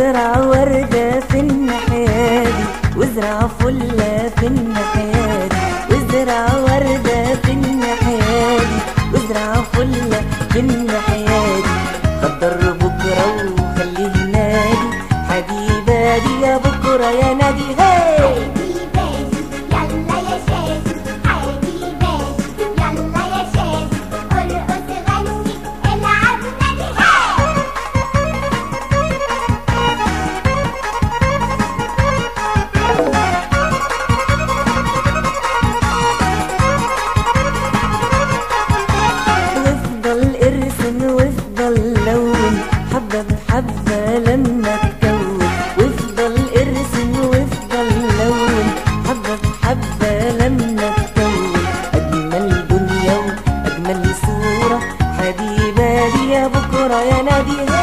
وازرع وردة في الناحية دي وازرع فلة في الناحية دي وازرع وردة في الناحية دي وازرع فلة في الناحية دي خضر بكرة وخليه نادي حبيبادي يا بكرة يا نادي هاي يلا يا شادي حبيباتي يلا يا شادي ارقص غني العب نادي هاي وافضل ارسم وافضل لون حبة بحبة لما تكون وافضل ارسم وافضل لون حبة بحبة لما تكون أجمل دنيا وأجمل صورة حبيبة دي يا بكرة يا نادي